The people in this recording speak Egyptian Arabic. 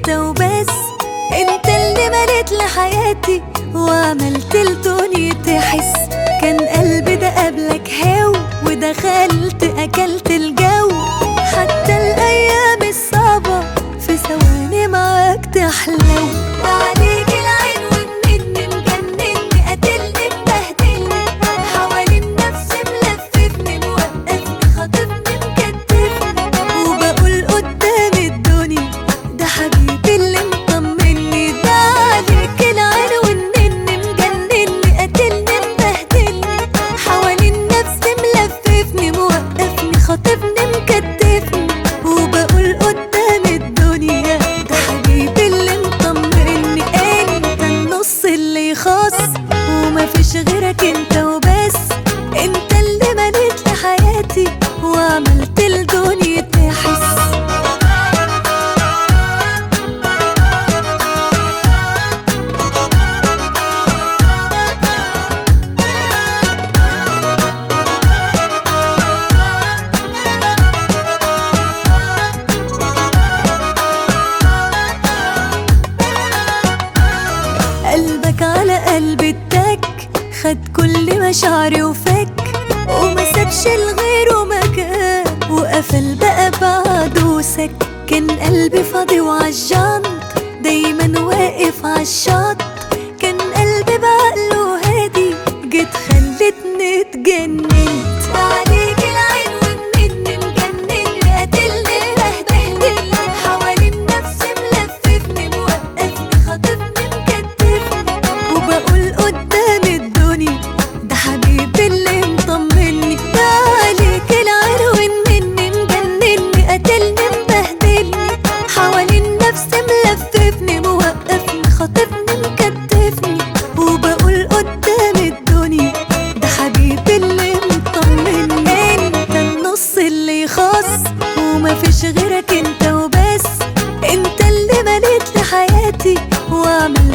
انت وبس انت اللي مليت لحياتي وعملت الدنيا تحس كان قلبي ده قبلك هاو ودخلت اكلت الجو حتى الايام الصعبة في ثواني معاك تحلو عليك العين والنن مجنني قاتلني مبهدلني حوالين نفسي ملففني موقفني خاطفني مكتفني وبقول قدام الدنيا ده حبيبي اللي مطمني ده عليك العين والنن مجنني قاتلني مبهدلني حوالين نفسي ملففني موقفني خاطفني مكتفني وبقول قدام الدنيا ده حبيبي اللي مطمني انت النص اللي يخص ومفيش غيرك انت وبس انت اللي مليت لحياتي وعملت الدنيا تحس قلبك على قلبي اتك خد كل مشاعري وفك وما سابش لغيره مكان وقفل بقى بعد وسك كان قلبي فاضي وعالجنط دايما واقف عالشط كان قلبي بعقله هادي جيت خلتني اتجننت عليك العين والنن مجنني قاتلني بهدلني حوالين نفسي ملففني موقفني خاطفني مكتفني وبقول قدام الدنيا ده حبيبي اللي مطمني ده عليك العين والنن مجنني قاتلني مبهدلني حوالين نفسي ملففني موقفني خاطفني مكتفني وبقول قدام الدنيا ده حبيبي اللي مطمني انت النص اللي يخص ومفيش غيرك انت وبس انت اللي مليت لحياتي وعملت